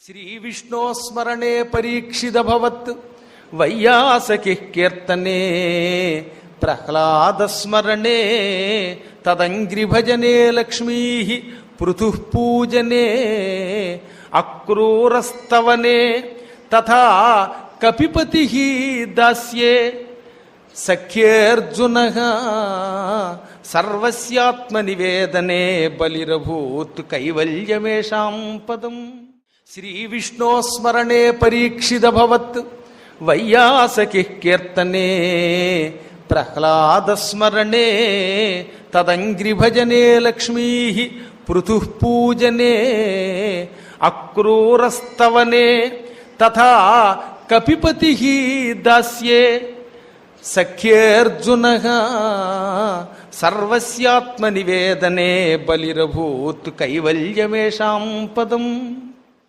ಶ್ರೀ ವಿಷ್ಣೋ ಸ್ಮರಣೆ ಪರೀಕ್ಷಿತ ಭವತ್ ವೈಯಾಸಕಿ ಕೀರ್ತನೆ ಪ್ರಹ್ಲಾದ ಸ್ಮರಣೆ ತದಂಗ್ರಿ ಭಜನೆ ಲಕ್ಷ್ಮೀ ಪೃಥು ಪೂಜನೆ ಅಕ್ರೂರಸ್ತವನೆ ತಥಾ ಕಪಿಪತಿ ದಾಸ್ಯೆ ಸಖ್ಯೇರ್ಜುನ ಸರ್ವಸ್ಯಾತ್ಮನಿವೇದನೆ ಬಲಿರಭೂತ್ ಕೈವಲ್ಯಮೇಷಾಂ ಪದಂ ಶ್ರೀ ವಿಷ್ಣೋ ಸ್ಮರಣೆ ಪರೀಕ್ಷಿತ ಭವತ್ ವೈಯಾಸಕಿ ಕೀರ್ತನೆ ಪ್ರಹ್ಲಾದ ಸ್ಮರಣೆ ತದಂಗ್ರಿ ಭಜನೆ ಲಕ್ಷ್ಮೀ ಪೃಥು ಪೂಜನೆ ಅಕ್ರೂರಸ್ತವನೆ ತಥಾ ಕಪಿಪತಿ ದಾಸ್ಯೆ ಸಖ್ಯೇರ್ಜುನ ಸರ್ವಸ್ಯಾತ್ಮನಿವೇದನೆ ಬಲಿರಭೂತ್ ಕೈವಲ್ಯಮೇಷಾಂ ಪದಂ